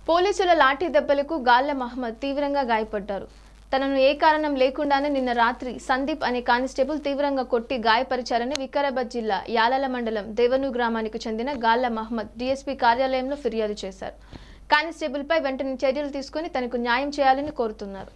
పోలీసుల లాఠీ దెబ్బలకు గాల్ల మహమ్మద్ తీవ్రంగా గాయపడ్డారు తనను ఏ కారణం లేకుండానే నిన్న రాత్రి సందీప్ అనే కానిస్టేబుల్ తీవ్రంగా కొట్టి గాయపరిచారని వికారాబాద్ జిల్లా యాలల మండలం దేవను గ్రామానికి చెందిన గాల్ల మహమ్మద్ డీఎస్పీ కార్యాలయంలో ఫిర్యాదు చేశారు కానిస్టేబుల్పై వెంటనే చర్యలు తీసుకుని తనకు న్యాయం చేయాలని కోరుతున్నారు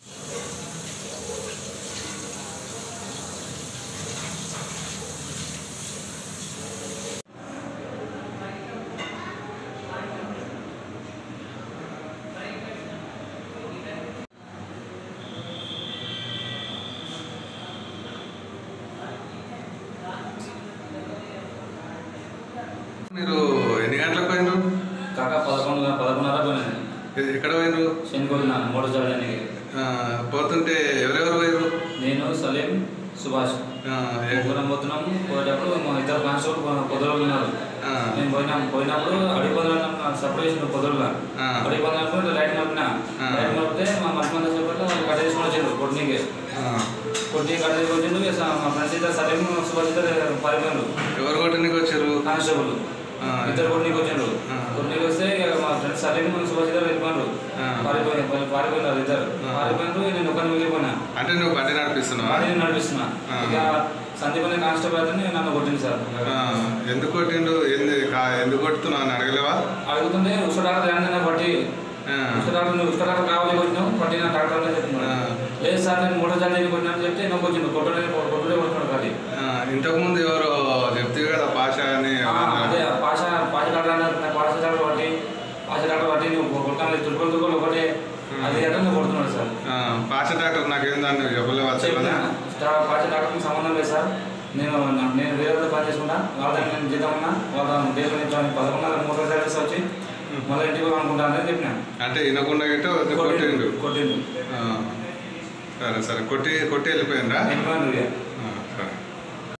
మీరు ఎన్ని గంటలకు పోయినారు కాక పదకొండు పదకొండున్నర పోయినాను ఎ- ఎక్కడ పోయినారు శనికొడున్నాను మూడో చదవడానికి ఆ, పోతుంటే ఎవరెవరు పోయారు నేను సలీం సుభాష్ ఆ, ఏ- ముగ్గురం పోతున్నాం పోయేటప్పుడు మా ఇద్దరు కానిస్టేబుల్ పొదలు ఉన్నారు ఆ, మేము పోయినాం పోయినప్పుడు అడవి పొదలు సపరేట్ చేసిన పొదలుగా ఆ. అడవి పొదలు లైట్ నడిపిన ఆ. లైట్ నడిపితే మా మంచి మంది సేపట్లో వాళ్ళు కట్ చేసుకుని వచ్చిండ్రు కొట్టినీకి ఆ. కొట్టి కట్ చేసుకుని వచ్చిండ్రు ఇక స- మా ఫ్రెండ్స్ ఇద్దరు సలీం సుభాష్ ఇద్దరు పారిపోయినారు ఎవరు కొట్టడానికి వచ్చారు కానిస్టేబుల్ ఆ. ఇద్దరు కొట్టినీకి వచ్చిండ్రు ఆ. కొట్టినీకి వస్తే ఇక మా ఫ్రెండ్స్ సలీం సుభాష్ ఇద్దరు వెళ్ళిపోయినారు ఆ. పారిపోయి పారిపోయినారు ఇద్దరు ఆ. పారిపోయినారు నేను ఒకరిని మిగిలిపోయినా అంటే నువ్వు బండి నడిపిస్తున్నావా వాడిని నడిపిస్తున్నా ఆ. ఇక సందీప్ అనే కానిస్టేబుల్ అతను నన్ను కొట్టింది సార్ ఆ, ఎందుకు కొట్టిండు ఎందు కా- ఎందుకు కొడుతున్నావు అని అడగలేవా అడుగుతుంటే ఉష్కటాలు ఏంటన్నా పట్టి ఆ, ఉష్కటాలు నువ్వు ఉష్కటాలు కావాలి కొట్టినావు పట్టిన డాక్టర్ అని చెప్తున్నాడు ఆ. లేదు సార్ నేను మూడో జల్దీ కొట్టినా అని చెప్తే నాకు వచ్చింది కొట్టుడే కొట్టుడే కొట్టుకున్నాడు అది ఆ, ఇంతకుముందు ఎవరో చెప్తే కదా పాష అని అదే పాష పాష డాక్టర్ అన్నారు నాకు పాష డాక్టర్ పట్టి పాష డాక్టర్ పట్టి నువ్వు కొట్టాలి తుడుకోలు తుడుకోలు ఒకటి అది అంటే నువ్వు కొడుతున్నాడు సార్ ఆ, పాష డాక్టర్ నాకేం దాన్ని చెప్పలేవా చెప్పిన చెప్పదా పాష డాక్టర్కి సంబంధం లేదు సార్ నేను నేను వేరే దగ్గర పని చేసుకుంటా వాళ్ళ దగ్గర నేను జీతం ఉన్నా వాళ్ళ డేలో నుంచి పదకొండు మూడు రోజులు సర్వీస్ వచ్చి మళ్ళీ ఇంటికి పోవాలనుకుంటా అని చెప్పిన అంటే వినకుండా గిట్ట కొట్టిండు కొట్టిండు ఆ, సరే సరే కొట్టి కొట్టి వెళ్ళిపోయిందా వెళ్ళిపోయాను ఇక